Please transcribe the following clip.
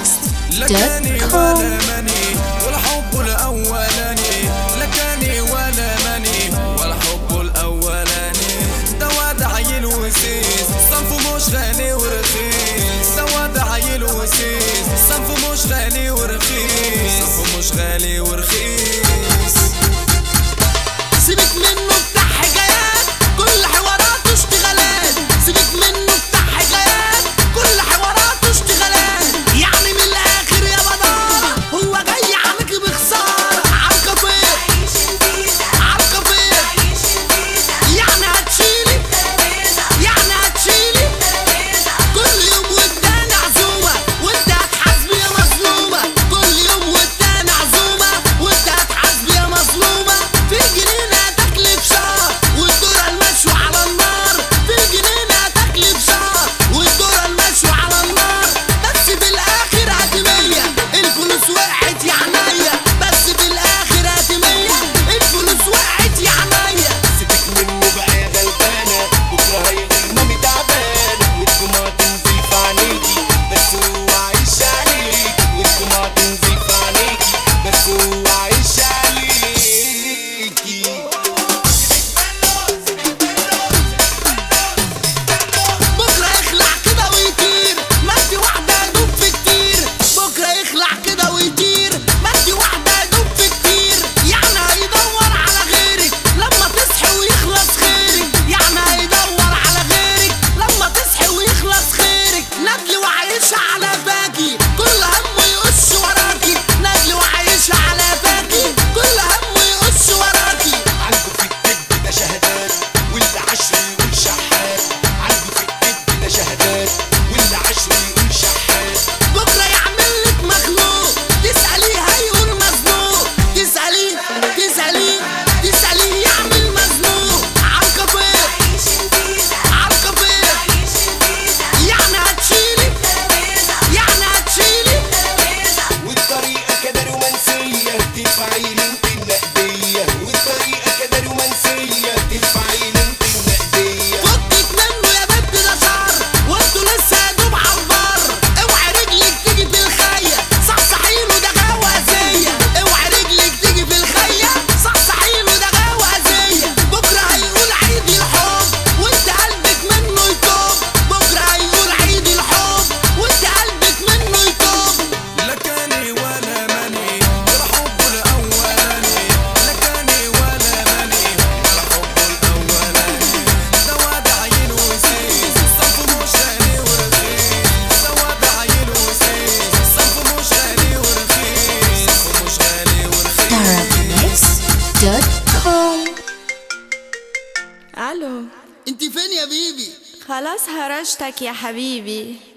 لكاني DarabMix.com ولا مني والحب الأولاني لكاني ولا مني والحب الأولاني ده واد عيل وسيس صنفه مش غالي ورخيص ده واد عيل وسيس صنفه مش غالي ورخيص صنفه مش غالي ورخيص سيبك منه بتاع حكايات كل حواراته اشتغالات سيبك منه بتاع حكايات كل حواراته اشتغالات يعني من الاخر يا بدار هو جاي عليك بخساره عالكافيه عالكافيه يعني هتشيلي يعني هتشيلي كل يوم والتاني عزومه وانت هتحاسبي يا مظلومه كل يوم والتاني عزومه وانت هتحاسبي يا مظلومه في جنينه تكلف شهر والدورة المشوي على النار في جنينه تكلف شهر والدورة المشوي على النار بس بالاخر هتمية الفلوس وقعت يا عينيا بس بالاخر هتمية الفلوس وقعت يا عينيا سيبك منه بقى يا غلبانة بكرة هيغير مامي تعبانة والدموع تنزل في عينيكي بس هو عايش عليك والدموع تنزل في عينيكي بس هو عايش عليكي بكره يخلع كده ويطير مدي واحده يدوب في كتير بكره يخلع كده ويطير مدي واحده يدوب في كتير يعني هيدور على غيرك لما تصحي ويخلص خيرك يعني هيدور على غيرك لما تصحي ويخلص خيرك ندل وعايشة على باقي كل همه يقش وراكي ندل وعايشة على باقي كل همه يقش وراكي عنده في الكذب ده شهادات واللي عشر يقول شحات عنده في الكذب ده شهادات واللي عشر يقول شحات بكره يعمل لك مخلوق تسأليه هيقول مزنوق تسأليه تسأليه تسأليه يعمل مزنوق عالكافيه عالكافيه يعني هتشيلي يعني هتشيلي والطريقة كده رومانسية تدفعي لي انت النقدية والطريقة كده رومانسية تدفعي لي انت النقدية فكك منه يا بنت ده شر وانتوا لسه يا دوب عالبر اوعي رجلك تيجي في الخية صحصحيله ده غوازية اوعي رجلك تيجي في الخية صحصحيله ده غوازية بكرة هيقول عيد الحب وانت قلبك منه يتوب بكرة هيقول عيد الحب وانت قلبك منه يتوب لكاني ولا مني والحب الأولاني لكاني ولا مني والحب الأولاني ده واد عيل وسيس صنفه مش غالي ورخيص ده واد عيل وسيس صنفه مش غالي ورخيص صنفه مش غالي ورخيص DarabMix.com الو انت فين يا بيبي خلاص هرشتك يا حبيبي